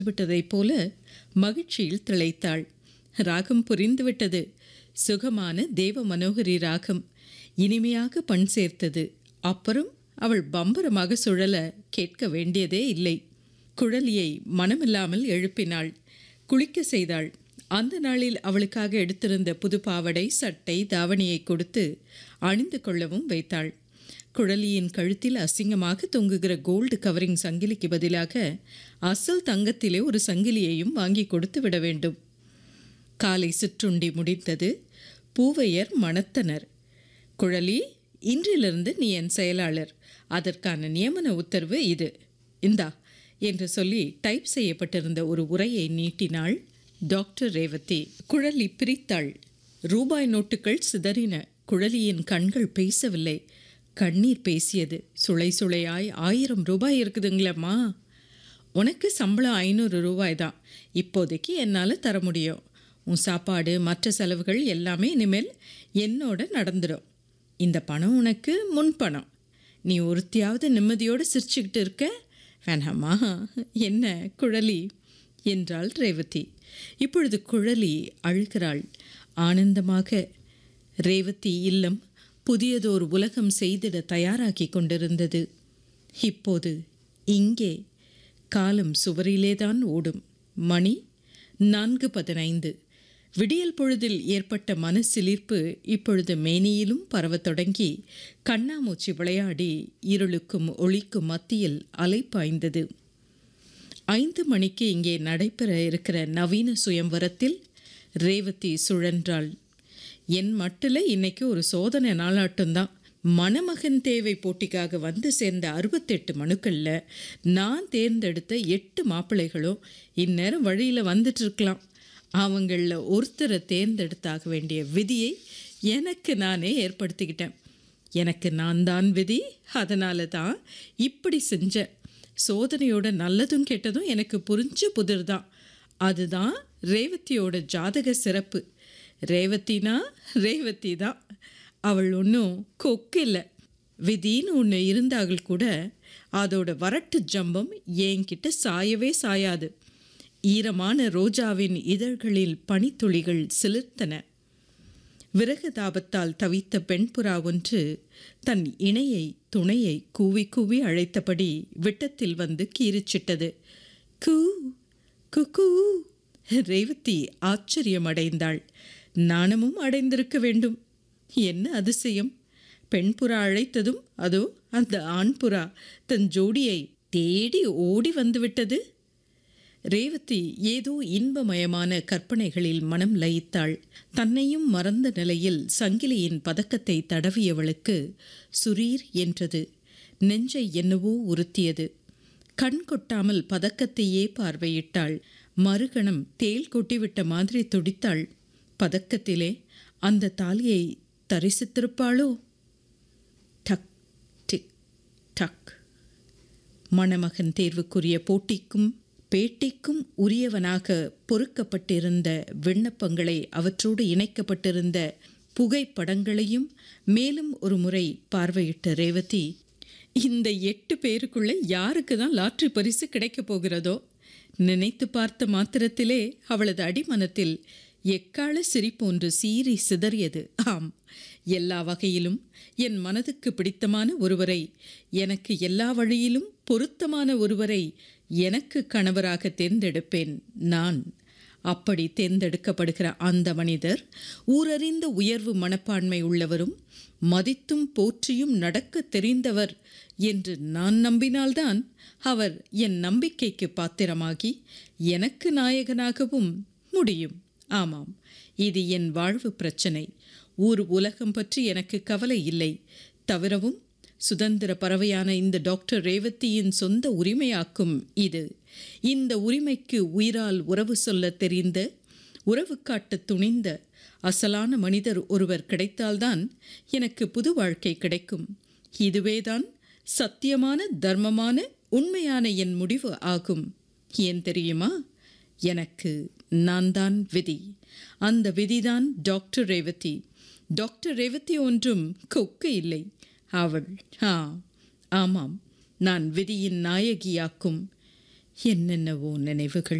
விட்டதைப் போல மகிழ்ச்சியில் திளைத்தாள் ராகம் புரிந்துவிட்டது சுகமான தேவ மனோகரி ராகம் இனிமையாக பண் சேர்த்தது அப்புறம் அவள் பம்பரமாக சுழல கேட்க வேண்டியதே இல்லை குழலியை மனமில்லாமல் எழுப்பினாள் குளிக்க செய்தாள் அந்த நாளில் அவளுக்காக எடுத்திருந்த புது பாவடை சட்டை தாவணியை கொடுத்து அணிந்து கொள்ளவும் வைத்தாள் குழலியின் கழுத்தில் அசிங்கமாக தொங்குகிற கோல்டு கவரிங் சங்கிலிக்கு பதிலாக அசல் தங்கத்திலே ஒரு சங்கிலியையும் வாங்கி கொடுத்து விட வேண்டும் காலை சிற்றுண்டி முடிந்தது பூவையர் மணத்தனர் குழலி இன்றிலிருந்து நீ என் செயலாளர் அதற்கான நியமன உத்தரவு இது இந்தா என்று சொல்லி டைப் செய்யப்பட்டிருந்த ஒரு உரையை நீட்டினாள் டாக்டர் ரேவதி குழலி பிரித்தாள் ரூபாய் நோட்டுகள் சிதறின குழலியின் கண்கள் பேசவில்லை கண்ணீர் பேசியது சுளை சுளையாய் ஆயிரம் ரூபாய் இருக்குதுங்களம்மா உனக்கு சம்பளம் ஐநூறு ரூபாய் தான் இப்போதைக்கு என்னால் தர முடியும் உன் சாப்பாடு மற்ற செலவுகள் எல்லாமே இனிமேல் என்னோட நடந்துடும் இந்த பணம் உனக்கு முன் பணம் நீ ஒருத்தியாவது நிம்மதியோடு சிரிச்சுக்கிட்டு இருக்க வேணாமா என்ன குழலி என்றாள் ரேவதி இப்பொழுது குழலி அழுகிறாள் ஆனந்தமாக ரேவதி இல்லம் புதியதோர் உலகம் செய்திட தயாராகி கொண்டிருந்தது இப்போது இங்கே காலம் சுவரிலேதான் ஓடும் மணி நான்கு பதினைந்து விடியல் பொழுதில் ஏற்பட்ட மனசிலிர்ப்பு இப்பொழுது மேனியிலும் பரவத் தொடங்கி கண்ணாமூச்சி விளையாடி இருளுக்கும் ஒளிக்கும் மத்தியில் அலைப்பாய்ந்தது ஐந்து மணிக்கு இங்கே நடைபெற இருக்கிற நவீன சுயம்வரத்தில் ரேவதி சுழன்றாள் என் மட்டில் இன்னைக்கு ஒரு சோதனை நாளாட்டம்தான் மணமகன் தேவை போட்டிக்காக வந்து சேர்ந்த அறுபத்தெட்டு மனுக்களில் நான் தேர்ந்தெடுத்த எட்டு மாப்பிள்ளைகளும் இந்நேரம் வழியில் வந்துட்டு இருக்கலாம் அவங்களில் ஒருத்தரை தேர்ந்தெடுத்தாக வேண்டிய விதியை எனக்கு நானே ஏற்படுத்திக்கிட்டேன் எனக்கு நான் தான் விதி அதனால தான் இப்படி செஞ்சேன் சோதனையோட நல்லதும் கெட்டதும் எனக்கு புரிஞ்ச புதிர் தான் அதுதான் ரேவதியோட ஜாதக சிறப்பு ரேவதினா ரேவதி தான் அவள் ஒன்றும் கொக்கு இல்லை விதின்னு ஒன்று இருந்தார்கள் கூட அதோட வரட்டு ஜம்பம் என்கிட்ட சாயவே சாயாது ஈரமான ரோஜாவின் இதழ்களில் பனித்துளிகள் சிலிர்த்தன விறகு தாபத்தால் தவித்த பெண்புறா ஒன்று தன் இணையை துணையை கூவி கூவி அழைத்தபடி விட்டத்தில் வந்து கீறிச்சிட்டது கூ குக்கூ ரேவதி ஆச்சரியம் அடைந்தாள் நாணமும் அடைந்திருக்க வேண்டும் என்ன அதிசயம் பெண்புறா அழைத்ததும் அதோ அந்த ஆண்புறா தன் ஜோடியை தேடி ஓடி வந்துவிட்டது ரேவதி ஏதோ இன்பமயமான கற்பனைகளில் மனம் லயித்தாள் தன்னையும் மறந்த நிலையில் சங்கிலியின் பதக்கத்தை தடவியவளுக்கு சுரீர் என்றது நெஞ்சை என்னவோ உறுத்தியது கண் கொட்டாமல் பதக்கத்தையே பார்வையிட்டாள் மறுகணம் தேல் கொட்டிவிட்ட மாதிரி துடித்தாள் பதக்கத்திலே அந்த தாலியை தரிசித்திருப்பாளோ டக் டிக் டக் மணமகன் தேர்வுக்குரிய போட்டிக்கும் பேட்டிக்கும் உரியவனாக பொறுக்கப்பட்டிருந்த விண்ணப்பங்களை அவற்றோடு இணைக்கப்பட்டிருந்த புகைப்படங்களையும் மேலும் ஒரு முறை பார்வையிட்ட ரேவதி இந்த எட்டு பேருக்குள்ளே யாருக்கு தான் லாட்ரி பரிசு கிடைக்கப் போகிறதோ நினைத்து பார்த்த மாத்திரத்திலே அவளது அடிமனத்தில் எக்கால சிரிப்பொன்று சீறி சிதறியது ஆம் எல்லா வகையிலும் என் மனதுக்கு பிடித்தமான ஒருவரை எனக்கு எல்லா வழியிலும் பொருத்தமான ஒருவரை எனக்கு கணவராக தேர்ந்தெடுப்பேன் நான் அப்படி தேர்ந்தெடுக்கப்படுகிற அந்த மனிதர் ஊரறிந்த உயர்வு மனப்பான்மை உள்ளவரும் மதித்தும் போற்றியும் நடக்க தெரிந்தவர் என்று நான் நம்பினால்தான் அவர் என் நம்பிக்கைக்கு பாத்திரமாகி எனக்கு நாயகனாகவும் முடியும் ஆமாம் இது என் வாழ்வு பிரச்சனை ஊர் உலகம் பற்றி எனக்கு கவலை இல்லை தவிரவும் சுதந்திர பறவையான இந்த டாக்டர் ரேவதியின் சொந்த உரிமையாக்கும் இது இந்த உரிமைக்கு உயிரால் உறவு சொல்ல தெரிந்த உறவு காட்ட துணிந்த அசலான மனிதர் ஒருவர் கிடைத்தால்தான் எனக்கு புது வாழ்க்கை கிடைக்கும் இதுவேதான் சத்தியமான தர்மமான உண்மையான என் முடிவு ஆகும் ஏன் தெரியுமா எனக்கு நான் தான் விதி அந்த விதிதான் டாக்டர் ரேவதி டாக்டர் ரேவதி ஒன்றும் கொக்கு இல்லை அவள் ஆ ஆமாம் நான் விதியின் நாயகியாக்கும் என்னென்னவோ நினைவுகள்